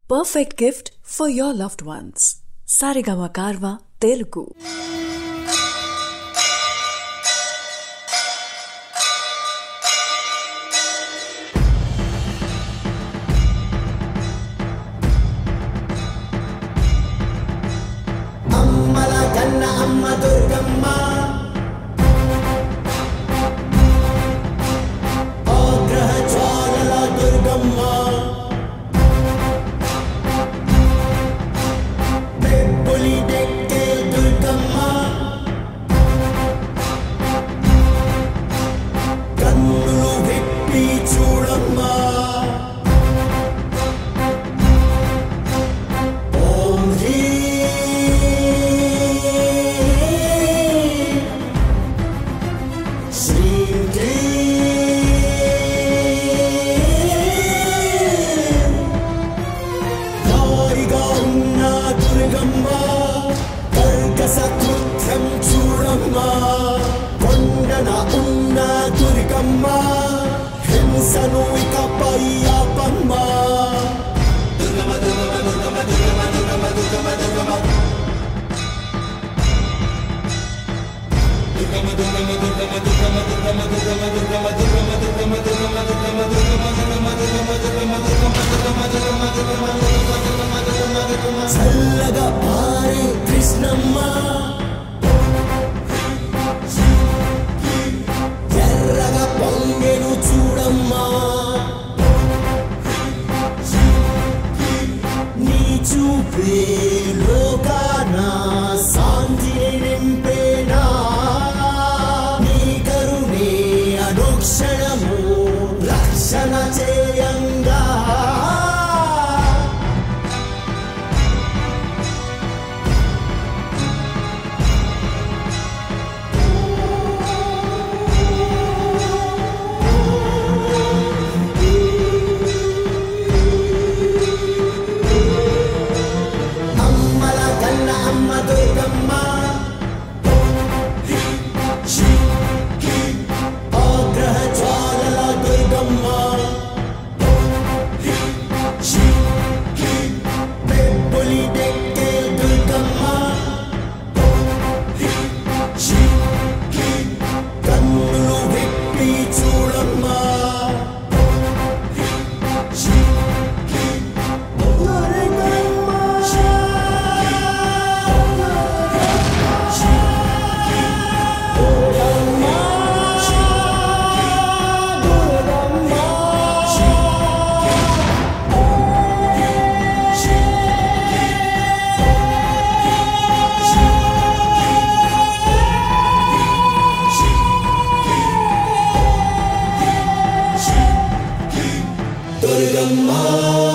perfect gift for your loved ones. Sarigama Karva Telugu. అమ్మల కన్న అమ్మ దుర్గమ్మ ఆగ్రహ జ్వాలల దుర్గమ్మ బెబ్బులి డెక్కే దుర్గమ్మ కన్నులు విప్పి చూడమ్మా ఓం హ్రీం శ్రీం క్లీం హాయిగా ఉన్న దుర్గమ్మ కర్కస కృత్యం చూడమ్మ కొండన ఉన్న దుర్గమ్మ హింసను ఇకపై ఆపమ్మ చల్లగా పారే కృష్ణమ్మ ఎర్రగా పొంగెను చూడమ్మా నీ చూపే లోకాన శాంతిని నింపేనా నీ కరుణే అనుక్షణము రక్షణ చేయంగా అమ్మల కన్న అమ్మ దుర్గమ్మ ఆగ్రహ జ్వాలల దుర్గమ్మ బెబ్బులి డెక్కే దుర్గమ్మ కన్నులు విప్పి చూడమ్మా దుర్గమ్మ